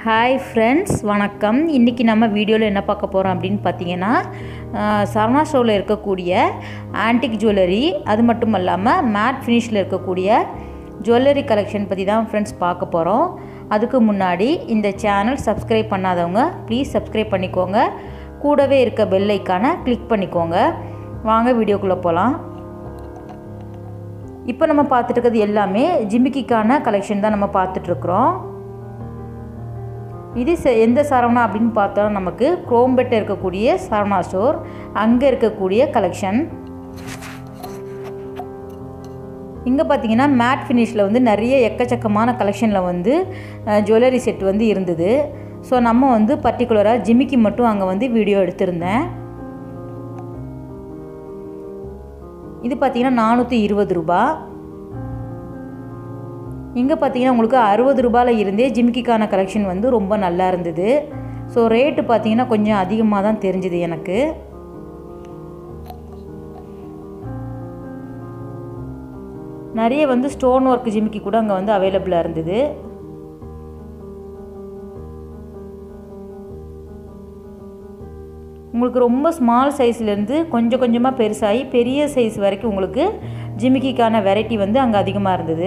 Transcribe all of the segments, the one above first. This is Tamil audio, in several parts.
ஹாய் ஃப்ரெண்ட்ஸ் வணக்கம் இன்றைக்கி நம்ம வீடியோவில் என்ன பார்க்க போகிறோம் அப்படின்னு பார்த்தீங்கன்னா அஹ், சரவணா ஸ்டோரில் இருக்கக்கூடிய ஆன்டிக் ஜுவல்லரி அது மட்டும் இல்லாமல் மேட் ஃபினிஷில் இருக்கக்கூடிய ஜுவல்லரி கலெக்ஷன் பற்றி தான் ஃப்ரெண்ட்ஸ் பார்க்க போகிறோம் அதுக்கு முன்னாடி இந்த சேனல் சப்ஸ்கிரைப் பண்ணாதவங்க ப்ளீஸ் சப்ஸ்கிரைப் பண்ணிக்கோங்க கூடவே இருக்க பெல் ஐக்கானை கிளிக் பண்ணிக்கோங்க வாங்க வீடியோக்குள்ளே போகலாம் இப்போ நம்ம பார்த்துட்டு இருக்கிறது எல்லாமே ஜிமிக்கிக்கான கலெக்ஷன் தான் நம்ம பார்த்துட்ருக்குறோம் இது செ- எந்த சரவணா அப்படின்னு பார்த்தா நமக்கு குரோம்பெட்டில் இருக்கக்கூடிய சரவணா ஸ்டோர் அங்கே இருக்கக்கூடிய கலெக்ஷன் இங்கே பார்த்தீங்கன்னா மேட் ஃபினிஷில் வந்து நிறைய எக்கச்சக்கமான கலெக்ஷனில் வந்து ஜுவல்லரி செட் வந்து இருந்தது ஸோ நம்ம வந்து பர்டிகுலராக ஜிமிக்கி மட்டும் அங்கே வந்து வீடியோ எடுத்திருந்தேன் இது பார்த்தீங்கன்னா நானூற்றி இருபது ரூபா இங்கே பார்த்தீங்கன்னா உங்களுக்கு அறுபது ரூபாயில் இருந்தே ஜிமிக்கிக்கான கலெக்ஷன் வந்து ரொம்ப நல்லா இருந்தது ஸோ ரேட்டு பார்த்தீங்கன்னா கொஞ்சம் அதிகமாக தான் தெரிஞ்சுது எனக்கு நிறைய வந்து ஸ்டோன் ஒர்க் ஜிமிக்கி கூட அங்கே வந்து அவைலபிளாக இருந்தது உங்களுக்கு ரொம்ப ஸ்மால் சைஸ்லேருந்து கொஞ்சம் கொஞ்சமாக பெருசாகி பெரிய சைஸ் வரைக்கும் உங்களுக்கு ஜிமிக்கிக்கான வெரைட்டி வந்து அங்கே அதிகமாக இருந்தது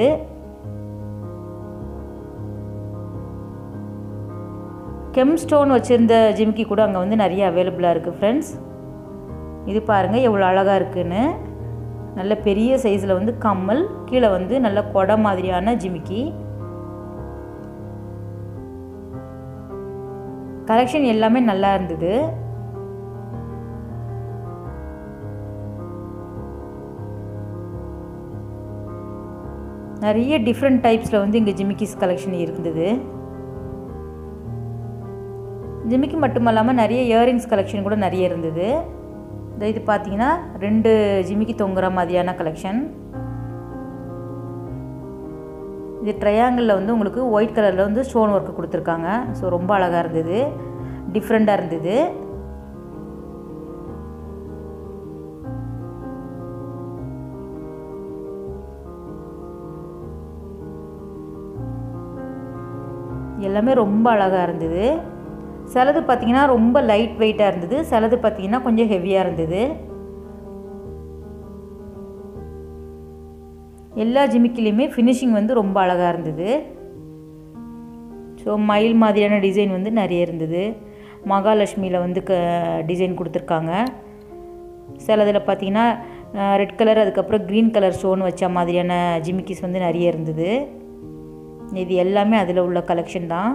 கெம் ஸ்டோன் வச்சுருந்த ஜிமிக்கி கூட அங்கே வந்து நிறைய அவைலபிளாக இருக்குது ஃப்ரெண்ட்ஸ் இது பாருங்கள் எவ்வளோ அழகாக இருக்குன்னு நல்ல பெரிய சைஸில் வந்து கம்மல் கீழே வந்து நல்ல கொடை மாதிரியான ஜிமிக்கி கலெக்ஷன் எல்லாமே நல்லா இருந்தது நிறைய டிஃப்ரெண்ட் டைப்ஸில் வந்து இங்கே ஜிமிக்கிஸ் கலெக்ஷன் இருந்தது ஜிமிக்கி மட்டும் இல்லாமல் நிறைய இயரிங்ஸ் கலெக்ஷன் கூட நிறைய இருந்தது இந்த இது பார்த்தீங்கன்னா ரெண்டு ஜிமிக்கி தொங்குற மாதிரியான கலெக்ஷன் இது ட்ரையாங்கிளில் வந்து உங்களுக்கு ஒயிட் கலரில் வந்து ஸ்டோன் ஒர்க் கொடுத்துருக்காங்க ஸோ ரொம்ப அழகாக இருந்தது டிஃப்ரெண்ட்டாக இருந்தது எல்லாமே ரொம்ப அழகாக இருந்தது சிலது பார்த்தீங்கன்னா ரொம்ப லைட் வெயிட்டாக இருந்தது சிலது பார்த்தீங்கன்னா கொஞ்சம் ஹெவியாக இருந்தது எல்லா ஜிமிக்கிலையுமே ஃபினிஷிங் வந்து ரொம்ப அழகாக இருந்தது ஸோ மயில் மாதிரியான டிசைன் வந்து நிறைய இருந்தது மகாலட்சுமியில் வந்து க டிசைன் கொடுத்துருக்காங்க சிலதில் பார்த்தீங்கன்னா ரெட் கலர் அதுக்கப்புறம் க்ரீன் கலர் ஸ்டோன் வச்ச மாதிரியான ஜிமிக்கிஸ் வந்து நிறைய இருந்தது இது எல்லாமே அதில் உள்ள கலெக்ஷன் தான்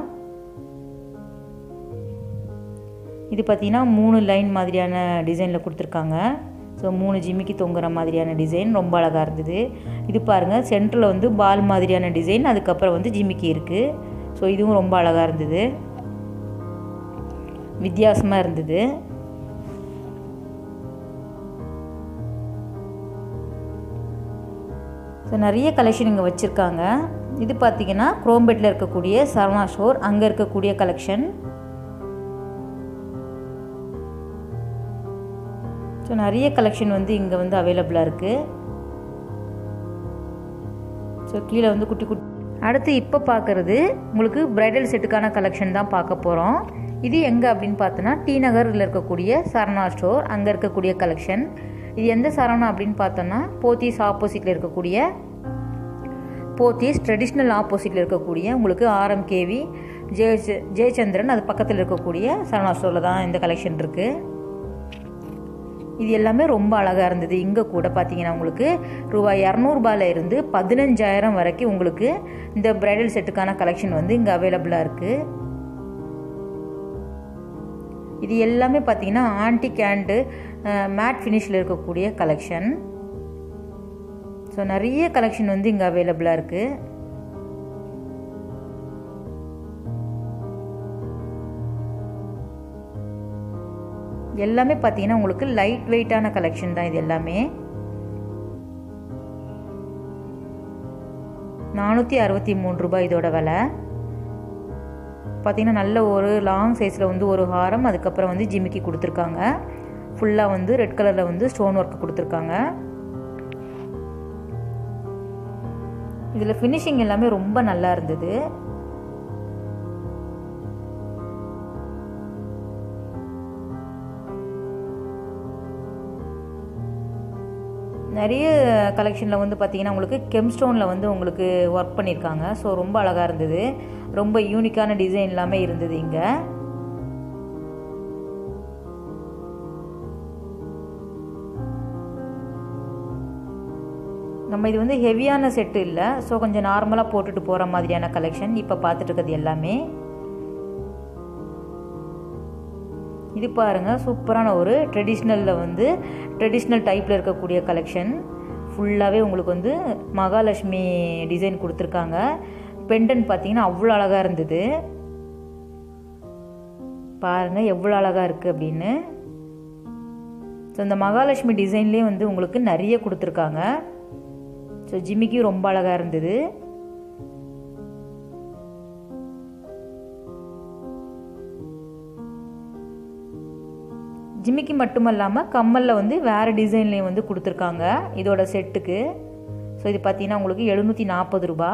இது பார்த்தீங்கன்னா மூணு லைன் மாதிரியான டிசைனில் கொடுத்துருக்காங்க ஸோ மூணு ஜிமிக்கி தொங்குற மாதிரியான டிசைன் ரொம்ப அழகாக இருந்தது இது பாருங்கள் சென்டரில் வந்து பால் மாதிரியான டிசைன் அதுக்கப்புறம் வந்து ஜிமிக்கி இருக்குது ஸோ இதுவும் ரொம்ப அழகாக இருந்தது வித்தியாசமாக இருந்தது ஸோ நிறைய கலெக்ஷன் இங்கே வச்சுருக்காங்க இது பார்த்தீங்கன்னா குரோம்பேட்டில் இருக்கக்கூடிய சரவணா ஸ்டோர் அங்கே இருக்கக்கூடிய கலெக்ஷன் ஸோ நிறைய கலெக்ஷன் வந்து இங்கே வந்து அவைலபிளாக இருக்குது ஸோ கீழே வந்து குட்டி குட்டி அடுத்து இப்போ பார்க்குறது உங்களுக்கு பிரைடல் செட்டுக்கான கலெக்ஷன் தான் பார்க்க போகிறோம் இது எங்கே அப்படின்னு பார்த்தோன்னா டி நகரில் இருக்கக்கூடிய சரணா ஸ்டோர் அங்கே இருக்கக்கூடிய கலெக்ஷன் இது எந்த சரவணா அப்படின்னு பார்த்தோன்னா போத்தீஸ் ஆப்போசிட்டில் இருக்கக்கூடிய போத்தீஸ் ட்ரெடிஷ்னல் ஆப்போசிட்டில் இருக்கக்கூடிய உங்களுக்கு ஆர்எம்கேவி ஜெய ஜெயச்சந்திரன் அது பக்கத்தில் இருக்கக்கூடிய சரணா ஸ்டோரில் தான் இந்த கலெக்ஷன் இருக்குது இது எல்லாமே ரொம்ப அழகாக இருந்தது இங்கே கூட பார்த்தீங்கன்னா உங்களுக்கு ரூபாய் இரநூறுபால இருந்து பதினஞ்சாயிரம் வரைக்கும் உங்களுக்கு இந்த பிரைடல் செட்டுக்கான கலெக்ஷன் வந்து இங்கே அவைலபிளாக இருக்குது இது எல்லாமே பார்த்தீங்கன்னா ஆன்டிக் அண்டு மேட் ஃபினிஷில் இருக்கக்கூடிய கலெக்ஷன் ஸோ நிறைய கலெக்ஷன் வந்து இங்கே அவைலபிளாக இருக்குது எல்லாமே பார்த்தீங்கன்னா உங்களுக்கு லைட் வெயிட்டான கலெக்ஷன் தான் இது எல்லாமே நானூற்றி அறுபத்தி மூணு ரூபாய் இதோட விலை பார்த்தீங்கன்னா நல்ல ஒரு லாங் சைஸில் வந்து ஒரு ஹாரம் அதுக்கப்புறம் வந்து ஜிமிக்கி கொடுத்துருக்காங்க ஃபுல்லாக வந்து ரெட் கலரில் வந்து ஸ்டோன் ஒர்க் கொடுத்துருக்காங்க இதில் ஃபினிஷிங் எல்லாமே ரொம்ப நல்லா இருந்தது நிறைய கலெக்ஷனில் வந்து பார்த்திங்கன்னா உங்களுக்கு கெம் ஸ்டோனில் வந்து உங்களுக்கு ஒர்க் பண்ணியிருக்காங்க ஸோ ரொம்ப அழகாக இருந்தது ரொம்ப யூனிக்கான டிசைன் எல்லாமே இருந்தது இங்கே நம்ம இது வந்து ஹெவியான செட்டு இல்லை ஸோ கொஞ்சம் நார்மலாக போட்டுட்டு போகிற மாதிரியான கலெக்ஷன் இப்போ பார்த்துட்டு இருக்கிறது எல்லாமே இது பாருங்கள் சூப்பரான ஒரு ட்ரெடிஷ்னலில் வந்து ட்ரெடிஷ்னல் டைப்பில் இருக்கக்கூடிய கலெக்ஷன் ஃபுல்லாகவே உங்களுக்கு வந்து மகாலட்சுமி டிசைன் கொடுத்துருக்காங்க பெண்டன் பார்த்தீங்கன்னா அவ்வளோ அழகாக இருந்தது பாருங்கள் எவ்வளோ அழகாக இருக்குது அப்படின்னு ஸோ இந்த மகாலட்சுமி டிசைன்லேயே வந்து உங்களுக்கு நிறைய கொடுத்துருக்காங்க ஸோ ஜிம்மிக்கும் ரொம்ப அழகாக இருந்தது ஜிம்மிக்கு மட்டும் இல்லாமல் கம்மலில் வந்து வேறு டிசைன்லேயும் வந்து கொடுத்துருக்காங்க இதோட செட்டுக்கு ஸோ இது பார்த்தீங்கன்னா உங்களுக்கு எழுநூற்றி நாற்பது ரூபா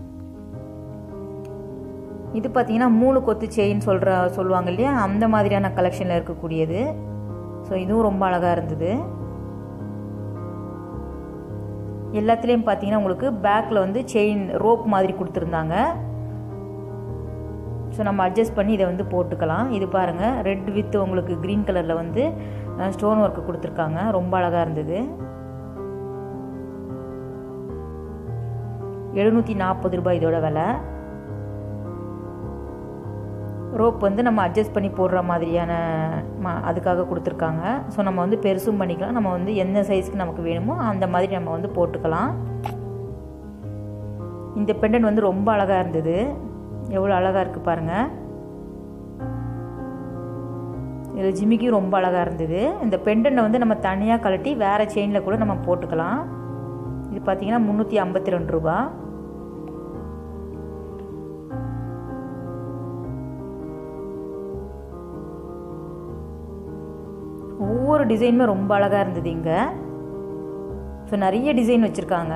இது பார்த்தீங்கன்னா மூணு கொத்து செயின் சொல்கிற சொல்லுவாங்க இல்லையா அந்த மாதிரியான கலெக்ஷனில் இருக்கக்கூடியது ஸோ இதுவும் ரொம்ப அழகாக இருந்தது எல்லாத்துலேயும் பார்த்தீங்கன்னா உங்களுக்கு பேக்கில் வந்து செயின் ரோப் மாதிரி கொடுத்துருந்தாங்க ஸோ நம்ம அட்ஜஸ்ட் பண்ணி இதை வந்து போட்டுக்கலாம் இது பாருங்கள் ரெட் வித் உங்களுக்கு க்ரீன் கலரில் வந்து ஸ்டோன் ஒர்க்கு கொடுத்துருக்காங்க ரொம்ப அழகாக இருந்தது எழுநூற்றி நாற்பது ரூபாய் இதோட விலை ரோப் வந்து நம்ம அட்ஜஸ்ட் பண்ணி போடுற மாதிரியான மா அதுக்காக கொடுத்துருக்காங்க ஸோ நம்ம வந்து பெருசும் பண்ணிக்கலாம் நம்ம வந்து எந்த சைஸ்க்கு நமக்கு வேணுமோ அந்த மாதிரி நம்ம வந்து போட்டுக்கலாம் இந்த பெண்டன் வந்து ரொம்ப அழகாக இருந்தது எவ்வளோ அழகாக இருக்குது பாருங்கள் இதில் ஜிமிக்கும் ரொம்ப அழகாக இருந்தது இந்த பெண்டனை வந்து நம்ம தனியாக கழட்டி வேறு செயினில் கூட நம்ம போட்டுக்கலாம் இது பார்த்திங்கன்னா முந்நூற்றி ஐம்பத்தி ரெண்டு ரூபா ஒவ்வொரு டிசைனுமே ரொம்ப அழகாக இருந்தது இங்கே ஸோ நிறைய டிசைன் வச்சுருக்காங்க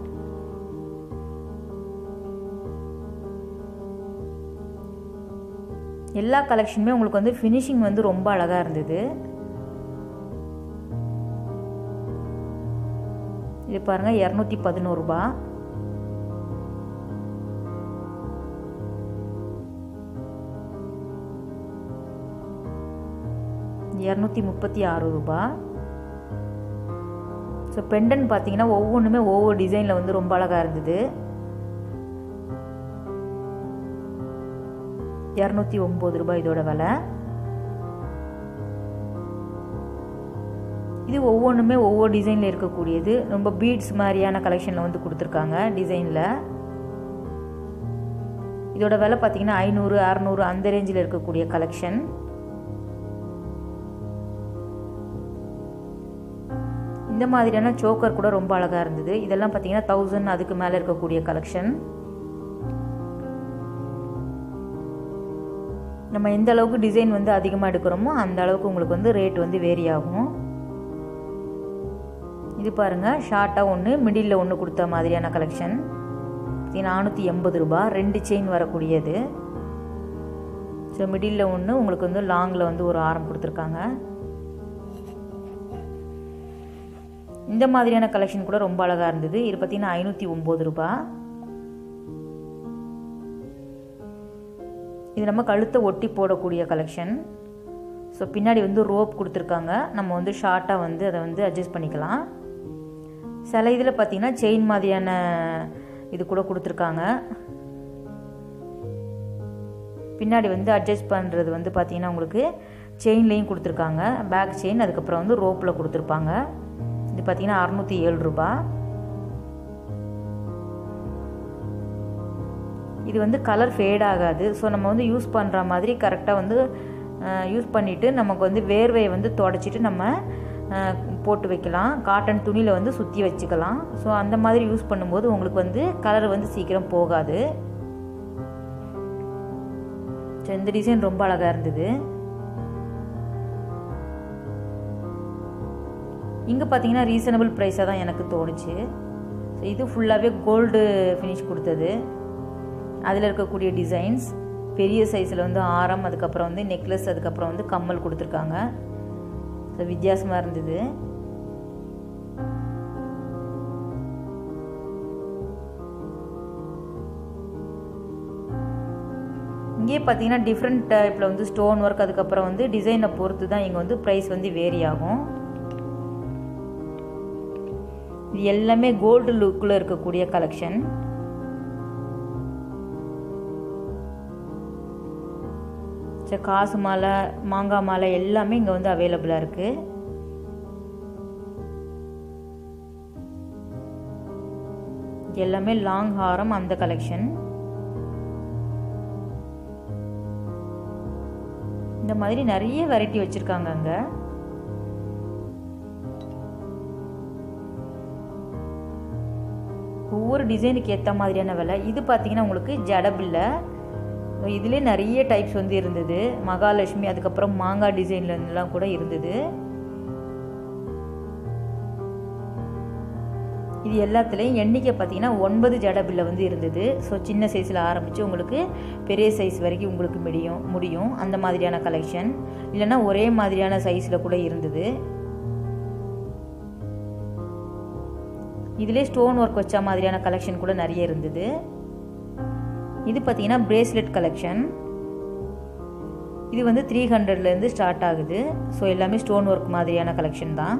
எல்லா கலெக்ஷனுமே உங்களுக்கு வந்து ஃபினிஷிங் வந்து ரொம்ப அழகாக இருந்தது இது பாருங்கள் இரநூத்தி பதினோரு ரூபா இரநூத்தி முப்பத்தி ஆறு ரூபா ஸோ பெண்டன் பார்த்தீங்கன்னா ஒவ்வொன்றுமே ஒவ்வொரு டிசைனில் வந்து ரொம்ப அழகாக இருந்தது இரநூத்தி ஒம்பது ரூபாய் இதோட விலை இது ஒவ்வொன்றுமே ஒவ்வொரு டிசைனில் இருக்கக்கூடியது ரொம்ப பீட்ஸ் மாதிரியான கலெக்ஷனில் வந்து கொடுத்துருக்காங்க டிசைனில் இதோட விலை பார்த்தீங்கன்னா ஐநூறு அறநூறு அந்த ரேஞ்சில் இருக்கக்கூடிய கலெக்ஷன் இந்த மாதிரியான சோக்கர் கூட ரொம்ப அழகாக இருந்தது இதெல்லாம் பார்த்தீங்கன்னா தௌசண்ட் அதுக்கு மேலே இருக்கக்கூடிய கலெக்ஷன் நம்ம எந்த அளவுக்கு டிசைன் வந்து அதிகமாக எடுக்கிறோமோ அந்த அளவுக்கு உங்களுக்கு வந்து ரேட் வந்து வேரி ஆகும் இது பாருங்கள் ஷார்ட்டாக ஒன்று மிடில் ஒன்று கொடுத்த மாதிரியான கலெக்ஷன் நானூற்றி எண்பது ரூபா ரெண்டு செயின் வரக்கூடியது ஸோ மிடில் ஒன்று உங்களுக்கு வந்து லாங்கில் வந்து ஒரு ஆரம் கொடுத்துருக்காங்க இந்த மாதிரியான கலெக்ஷன் கூட ரொம்ப அழகாக இருந்தது இது பார்த்திங்கன்னா ஐநூற்றி ஒம்பது ரூபா இது நம்ம கழுத்தை ஒட்டி போடக்கூடிய கலெக்ஷன் ஸோ பின்னாடி வந்து ரோப் கொடுத்துருக்காங்க நம்ம வந்து ஷார்ட்டாக வந்து அதை வந்து அட்ஜஸ்ட் பண்ணிக்கலாம் சில இதில் பார்த்திங்கன்னா செயின் மாதிரியான இது கூட கொடுத்துருக்காங்க பின்னாடி வந்து அட்ஜஸ்ட் பண்ணுறது வந்து பார்த்திங்கன்னா உங்களுக்கு செயின்லேயும் கொடுத்துருக்காங்க பேக் செயின் அதுக்கப்புறம் வந்து ரோப்பில் கொடுத்துருப்பாங்க இது பார்த்திங்கன்னா அறநூற்றி ஏழு ரூபா இது வந்து கலர் ஃபேட் ஆகாது ஸோ நம்ம வந்து யூஸ் பண்ணுற மாதிரி கரெக்டாக வந்து யூஸ் பண்ணிவிட்டு நமக்கு வந்து வேர்வையை வந்து தொடச்சிட்டு நம்ம போட்டு வைக்கலாம் காட்டன் துணியில் வந்து சுற்றி வச்சுக்கலாம் ஸோ அந்த மாதிரி யூஸ் பண்ணும்போது உங்களுக்கு வந்து கலர் வந்து சீக்கிரம் போகாது ஸோ இந்த டிசைன் ரொம்ப அழகாக இருந்தது இங்கே பார்த்தீங்கன்னா ரீசனபிள் ப்ரைஸாக தான் எனக்கு தோணுச்சு ஸோ இது ஃபுல்லாகவே கோல்டு ஃபினிஷ் கொடுத்தது அதில் இருக்கக்கூடிய டிசைன்ஸ் பெரிய சைஸில் வந்து ஆரம் அதுக்கப்புறம் வந்து நெக்லஸ் அதுக்கப்புறம் வந்து கம்மல் கொடுத்துருக்காங்க ஸோ வித்தியாசமாக இருந்தது இங்கே பார்த்தீங்கன்னா டிஃப்ரெண்ட் டைப்பில் வந்து ஸ்டோன் ஒர்க் அதுக்கப்புறம் வந்து டிசைனை பொறுத்து தான் இங்கே வந்து ப்ரைஸ் வந்து வேரி ஆகும் இது எல்லாமே கோல்டு லுக்கில் இருக்கக்கூடிய கலெக்ஷன் சரி காசு மாலை மாங்காய் மாலை எல்லாமே இங்கே வந்து அவைலபிளாக இருக்குது எல்லாமே லாங் ஹாரம் அந்த கலெக்ஷன் இந்த மாதிரி நிறைய வெரைட்டி வச்சுருக்காங்க அங்கே ஒவ்வொரு டிசைனுக்கு ஏற்ற மாதிரியான விலை இது பார்த்தீங்கன்னா உங்களுக்கு ஜடபில்லை இதிலே நிறைய டைப்ஸ் வந்து இருந்தது மகாலட்சுமி அதுக்கப்புறம் மாங்காய் டிசைன்லாம் கூட இருந்தது இது எல்லாத்துலேயும் எண்ணிக்கை பார்த்தீங்கன்னா ஒன்பது ஜடபில்ல வந்து இருந்தது ஸோ சின்ன சைஸில் ஆரம்பித்து உங்களுக்கு பெரிய சைஸ் வரைக்கும் உங்களுக்கு முடியும் முடியும் அந்த மாதிரியான கலெக்ஷன் இல்லைன்னா ஒரே மாதிரியான சைஸில் கூட இருந்தது இதிலே ஸ்டோன் ஒர்க் வச்ச மாதிரியான கலெக்ஷன் கூட நிறைய இருந்தது இது பார்த்தீங்கன்னா பிரேஸ்லெட் கலெக்ஷன் இது வந்து த்ரீ ஹண்ட்ரட்லேருந்து ஸ்டார்ட் ஆகுது ஸோ எல்லாமே ஸ்டோன் ஒர்க் மாதிரியான கலெக்ஷன் தான்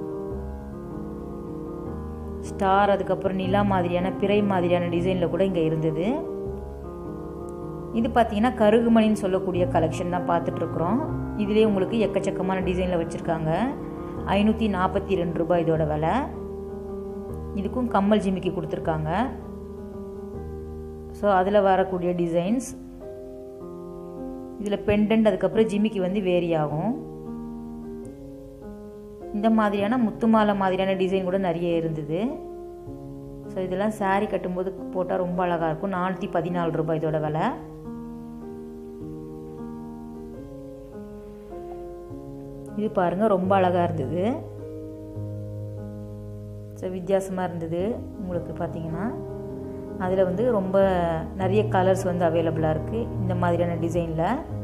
ஸ்டார் அதுக்கப்புறம் நிலா மாதிரியான பிறை மாதிரியான டிசைனில் கூட இங்கே இருந்தது இது பார்த்தீங்கன்னா கருகுமணின்னு சொல்லக்கூடிய கலெக்ஷன் தான் பார்த்துட்ருக்குறோம் இதுலேயே உங்களுக்கு எக்கச்சக்கமான டிசைனில் வச்சுருக்காங்க ஐநூற்றி நாற்பத்தி ரெண்டு ரூபாய் இதோட விலை இதுக்கும் கம்மல் ஜிமிக்கி கொடுத்துருக்காங்க ஸோ அதில் வரக்கூடிய டிசைன்ஸ் இதில் பெண்டன்ட் அதுக்கப்புறம் ஜிமிக்கி வந்து வேரி ஆகும் இந்த மாதிரியான முத்து மாலை மாதிரியான டிசைன் கூட நிறைய இருந்தது ஸோ இதெல்லாம் சாரீ கட்டும்போது போட்டால் ரொம்ப அழகாக இருக்கும் நானூற்றி பதினாலு ரூபாய் இதோட விலை இது பாருங்கள் ரொம்ப அழகாக இருந்தது ஸோ வித்தியாசமாக இருந்தது உங்களுக்கு பார்த்தீங்கன்னா அதில் வந்து ரொம்ப நிறைய கலர்ஸ் வந்து அவைலபிளாக இருக்குது இந்த மாதிரியான டிசைனில்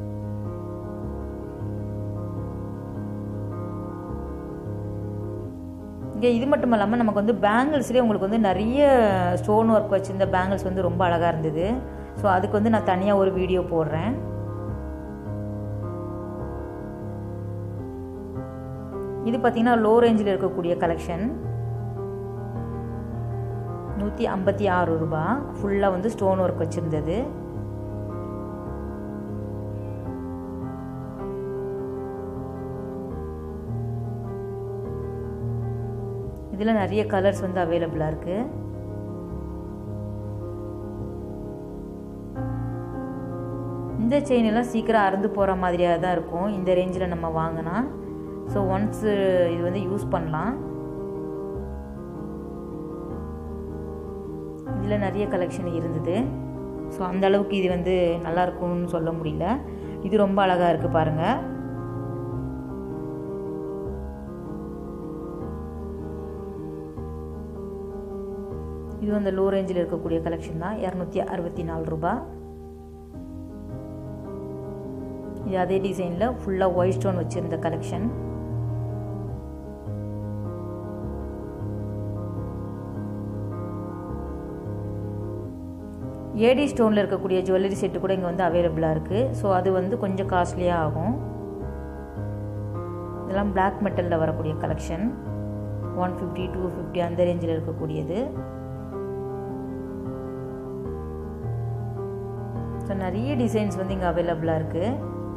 இங்கே இது மட்டும் இல்லாமல் நமக்கு வந்து பேங்கிள்ஸ்லேயே உங்களுக்கு வந்து நிறைய ஸ்டோன் ஒர்க் வச்சுருந்த பேங்கிள்ஸ் வந்து ரொம்ப அழகாக இருந்தது ஸோ அதுக்கு வந்து நான் தனியாக ஒரு வீடியோ போடுறேன் இது பார்த்திங்கன்னா லோ ரேஞ்சில் இருக்கக்கூடிய கலெக்ஷன் நூற்றி ஐம்பத்தி ஆறு ரூபா ஃபுல்லாக வந்து ஸ்டோன் ஒர்க் வச்சுருந்தது இதில் நிறைய கலர்ஸ் வந்து அவைலபிளாக இருக்குது இந்த செயின் எல்லாம் சீக்கிரம் அறுந்து போகிற மாதிரியாக தான் இருக்கும் இந்த ரேஞ்சில் நம்ம வாங்கினா ஸோ ஒன்ஸ் இது வந்து யூஸ் பண்ணலாம் இதில் நிறைய கலெக்ஷன் இருந்தது ஸோ அந்த அளவுக்கு இது வந்து நல்லா இருக்கும்னு சொல்ல முடியல இது ரொம்ப அழகாக இருக்குது பாருங்கள் இது வந்து லோ ரேஞ்சில் இருக்கக்கூடிய கலெக்ஷன் தான் இரநூத்தி அறுபத்தி நாலு ரூபா இது அதே டிசைனில் ஃபுல்லாக ஒயிட் ஸ்டோன் வச்சுருந்த கலெக்ஷன் ஏடி ஸ்டோனில் இருக்கக்கூடிய ஜுவல்லரி செட்டு கூட இங்கே வந்து அவைலபிளாக இருக்குது ஸோ அது வந்து கொஞ்சம் காஸ்ட்லியாக ஆகும் இதெல்லாம் பிளாக் மெட்டலில் வரக்கூடிய collection one fifty two fifty அந்த ரேஞ்சில் இருக்கக்கூடியது ஸோ நிறைய டிசைன்ஸ் வந்து இங்கே அவைலபிளாக இருக்குது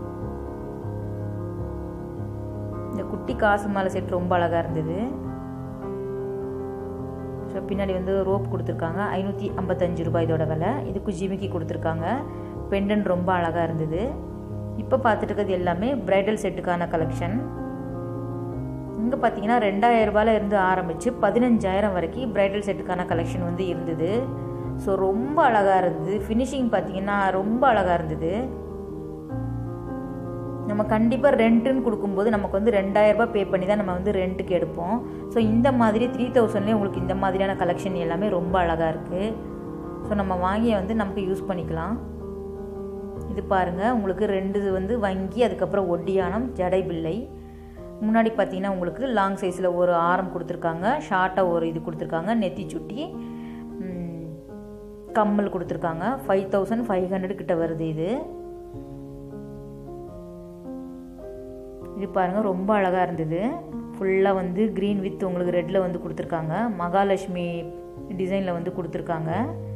இந்த குட்டி காசு மாலை செட் ரொம்ப அழகாக இருந்தது ஸோ பின்னாடி வந்து ரோப் கொடுத்துருக்காங்க ஐநூற்றி ஐம்பத்தஞ்சு ரூபாய் இதோட விலை இதுக்கு ஜிமிக்கி கொடுத்துருக்காங்க பெண்டன் ரொம்ப அழகாக இருந்தது இப்போ பார்த்துட்டு இருக்கிறது எல்லாமே பிரைடல் செட்டுக்கான கலெக்ஷன் இங்கே பார்த்தீங்கன்னா ரெண்டாயிரம் ரூபாயில இருந்து ஆரம்பித்து பதினஞ்சாயிரம் வரைக்கும் பிரைடல் செட்டுக்கான கலெக்ஷன் வந்து இருந்தது ஸோ ரொம்ப அழகாக இருந்தது ஃபினிஷிங் பார்த்தீங்கன்னா ரொம்ப அழகாக இருந்தது நம்ம கண்டிப்பாக ரெண்ட்டுன்னு கொடுக்கும்போது நமக்கு வந்து ரெண்டாயிரரூபா பே பண்ணி தான் நம்ம வந்து ரெண்ட்டுக்கு எடுப்போம் ஸோ இந்த மாதிரி த்ரீ தௌசண்ட்லேயே உங்களுக்கு இந்த மாதிரியான கலெக்ஷன் எல்லாமே ரொம்ப அழகாக இருக்குது ஸோ நம்ம வாங்கி வந்து நமக்கு யூஸ் பண்ணிக்கலாம் இது பாருங்கள் உங்களுக்கு ரெண்டு வந்து வங்கி அதுக்கப்புறம் ஒட்டியானம் ஜடை பிள்ளை முன்னாடி பார்த்தீங்கன்னா உங்களுக்கு லாங் சைஸில் ஒரு ஆரம் கொடுத்துருக்காங்க ஷார்ட்டாக ஒரு இது கொடுத்துருக்காங்க நெத்தி சுட்டி கம்மல் கொடுத்துருக்காங்க ஃபைவ் தௌசண்ட் ஃபைவ் ஹண்ட்ரட் கிட்ட வருது இது இது பாருங்கள் ரொம்ப அழகாக இருந்தது ஃபுல்லாக வந்து க்ரீன் வித் உங்களுக்கு ரெட்டில் வந்து கொடுத்துருக்காங்க மகாலட்சுமி டிசைனில் வந்து கொடுத்துருக்காங்க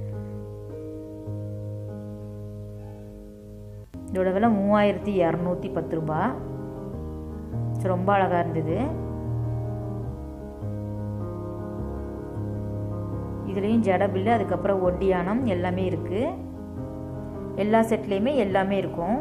இதோட விலை மூவாயிரத்தி இரநூத்தி பத்து ரூபா ரொம்ப அழகாக இருந்தது இதுலேயும் ஜடபில்லு அதுக்கப்புறம் ஒட்டியானம் எல்லாமே இருக்குது எல்லா செட்லேயுமே எல்லாமே இருக்கும்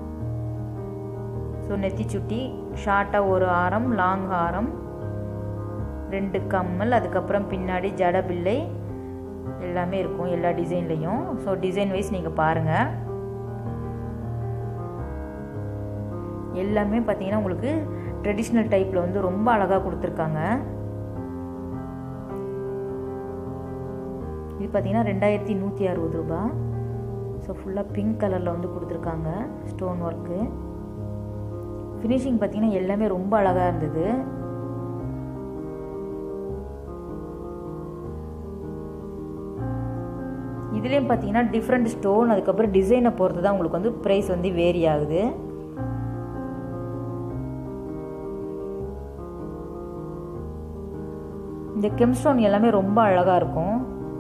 ஸோ நெத்தி சுட்டி ஷார்ட்டாக ஒரு ஆரம் லாங் ஆரம் ரெண்டு கம்மல் அதுக்கப்புறம் பின்னாடி ஜடபில்லை எல்லாமே இருக்கும் எல்லா டிசைன்லேயும் ஸோ டிசைன் வைஸ் நீங்கள் பாருங்கள் எல்லாமே பார்த்தீங்கன்னா உங்களுக்கு ட்ரெடிஷ்னல் டைப்பில் வந்து ரொம்ப அழகாக கொடுத்துருக்காங்க இது பார்த்தீங்கன்னா ரெண்டாயிரத்தி நூற்றி அறுபது ரூபா ஸோ ஃபுல்லாக பிங்க் கலரில் வந்து கொடுத்துருக்காங்க ஸ்டோன் ஒர்க்கு ஃபினிஷிங் பார்த்தீங்கன்னா எல்லாமே ரொம்ப அழகாக இருந்தது இதுலேயும் பார்த்தீங்கன்னா டிஃப்ரெண்ட் ஸ்டோன் அதுக்கப்புறம் டிசைனை பொறுத்து தான் உங்களுக்கு வந்து ப்ரைஸ் வந்து வேரி ஆகுது இந்த கெம் ஸ்டோன் எல்லாமே ரொம்ப அழகாக இருக்கும்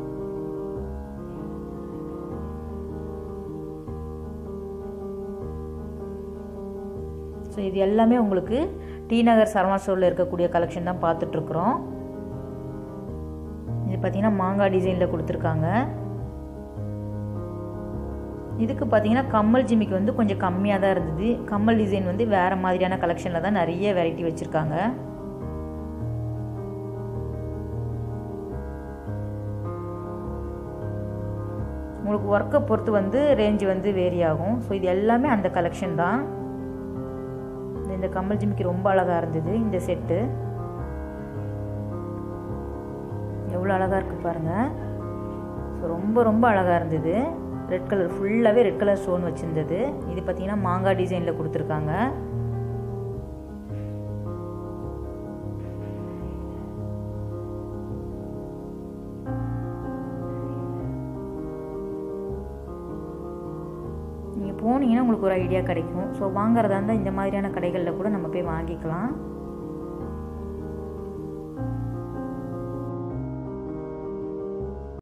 ஸோ இது எல்லாமே உங்களுக்கு டி நகர் சரவணா ஸ்டோரில் இருக்கக்கூடிய கலெக்ஷன் தான் பார்த்துட்ருக்குறோம் இது பார்த்தீங்கன்னா மாங்காய் டிசைனில் கொடுத்துருக்காங்க இதுக்கு பார்த்தீங்கன்னா கம்மல் ஜிமிக்கு வந்து கொஞ்சம் கம்மியாக தான் இருந்தது கம்மல் டிசைன் வந்து வேறு மாதிரியான கலெக்ஷனில் தான் நிறைய வெரைட்டி வச்சுருக்காங்க உங்களுக்கு ஒர்க்கை பொறுத்து வந்து ரேஞ்சு வந்து வேரி ஆகும் ஸோ இது எல்லாமே அந்த கலெக்ஷன் தான் இந்த கம்மல் ஜிமிக்கு ரொம்ப அழகாக இருந்தது இந்த செட்டு எவ்வளோ அழகாக இருக்குது பாருங்கள் ஸோ ரொம்ப ரொம்ப அழகாக இருந்தது ரெட் கலர் ஃபுல்லாகவே ரெட் கலர் ஸ்டோன் வச்சுருந்தது இது பார்த்திங்கன்னா மாங்காய் டிசைனில் கொடுத்துருக்காங்க நீங்கள் போனீங்கன்னா உங்களுக்கு ஒரு ஐடியா கிடைக்கும் ஸோ வாங்குறதா இருந்தால் இந்த மாதிரியான கடைகளில் கூட நம்ம போய் வாங்கிக்கலாம்